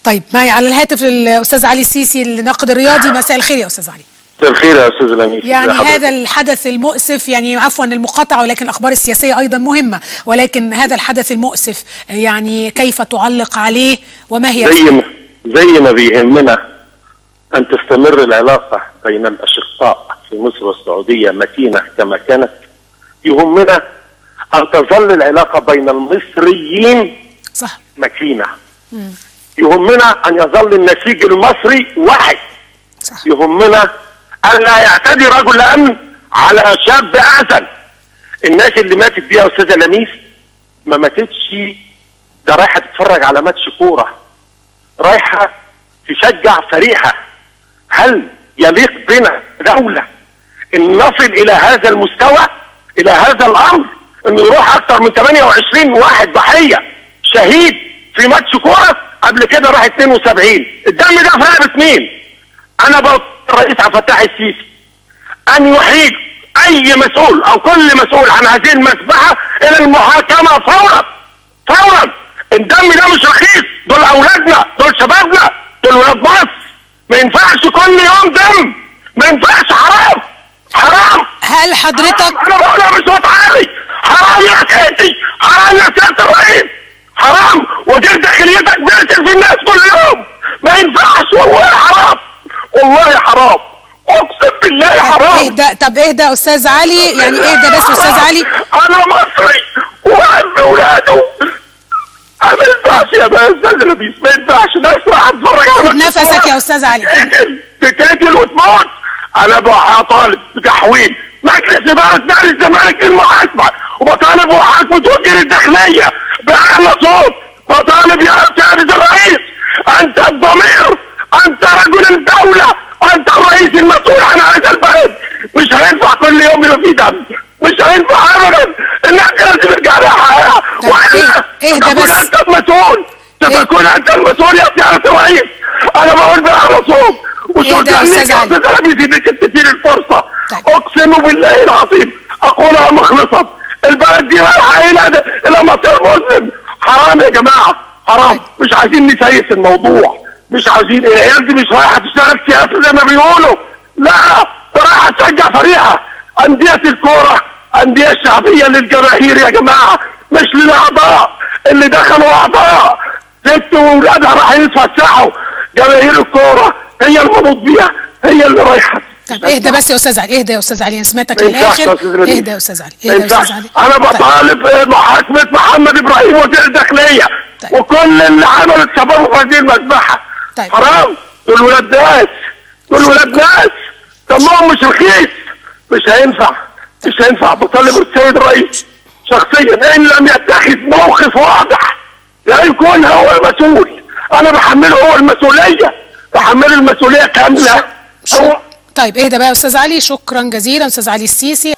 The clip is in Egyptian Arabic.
طيب معي على الهاتف الاستاذ علي السيسي الناقد الرياضي مساء الخير يا استاذ علي مساء الخير يا استاذ لميس يعني هذا الحدث المؤسف يعني عفوا المقاطعه ولكن الاخبار السياسيه ايضا مهمه ولكن هذا الحدث المؤسف يعني كيف تعلق عليه وما هي زي ما زي ما بيهمنا ان تستمر العلاقه بين الاشقاء في مصر والسعوديه متينه كما كانت يهمنا ان تظل العلاقه بين المصريين صح متينه يهمنا ان يظل النسيج المصري واحد صح يهمنا ان لا يعتدي رجل امن على شاب اعزل الناس اللي ماتت دي يا استاذه لميس ما ماتتش ده رايحه تتفرج على ماتش كوره رايحه تشجع فريقها هل يليق بنا دوله ان نصل الى هذا المستوى الى هذا الامر انه يروح اكثر من 28 واحد ضحيه شهيد في ماتش كوره قبل كده راح 72 الدم ده في رقبه مين؟ انا بقول الرئيس عبد الفتاح السيسي ان يحيل اي مسؤول او كل مسؤول عن هذه المذبحه الى المحاكمه فورا فورا الدم ده مش رخيص دول اولادنا دول شبابنا دول ولاد مصر ما ينفعش كل يوم دم ما ينفعش حرام حرام هل حضرتك انا بقولها بصوت عالي حرام يا سيدي حرام يا سياده الرئيس حرام وجد داخليتك بيقتل في الناس كل يوم ما ينفعش والله حرام والله حرام اقسم بالله حرام اهدى طب اهدى استاذ علي يعني اهدى بس استاذ علي انا مصري وابن اولاده ما ينفعش يا بقى استاذ ربيس ما ينفعش ناس راح اتفرج على خد نفسك يا استاذ علي تقتل تقتل وتموت انا بقى طالب بتحويل مجلس اداره نادي الزمالك المحاسبه وبطالب محاسبه وزير الداخليه باعلى صوت بطالب يا سياده الرئيس انت الضمير انت رجل الدوله انت الرئيس المسؤول عن هذا البلد مش هينفع كل يوم يبقى في دم مش هينفع ابدا الناس لازم يرجع لها حياه طب والا إيه- اهدى تكون بس. انت المسؤول تكون انت المسؤول يا سياده الرئيس انا بقول باعلى صوت اهدى يا أستاذ علي. استاذ علي انك تديني الفرصه طيب. اقسم بالله العظيم اقولها مخلصا البلد دي رايحه الى الى مصير مسلم حرام يا جماعه حرام مش عايزين نسيس الموضوع مش عايزين العيال دي مش رايحه تشتغل سياسه زي ما بيقولوا لا ده رايحه تشجع فريقها انديه الكوره انديه شعبيه للجماهير يا جماعه مش للاعضاء اللي دخلوا اعضاء ست واولادها رايحين يتفسحوا جماهير الكوره هي المنوط بيها هي اللي رايحه طب اهدى بس يا استاذ علي اهدى يا استاذ علي انا سمعتك ما ينفعش للاخر يا أستاذ ربيع. اهدى يا استاذ علي ما اهدى يا ينفعش استاذ علي انا طيب. بطالب آه، محاكمه محمد ابراهيم وزير الداخليه طيب. وكل اللي عملوا شباب في هذه المذبحه طيب. حرام دول ولاد ناس دول ولاد ناس دمهم مش رخيص مش هينفع مش هينفع بطالب السيد الرئيس شخصيا ان لم يتخذ موقف واضح لا يكون هو المسؤول انا بحمله هو المسؤوليه بحمله المسؤوليه كامله شو- هو طيب اهدى بقى يا استاذ علي شكرا جزيلا استاذ علي السيسي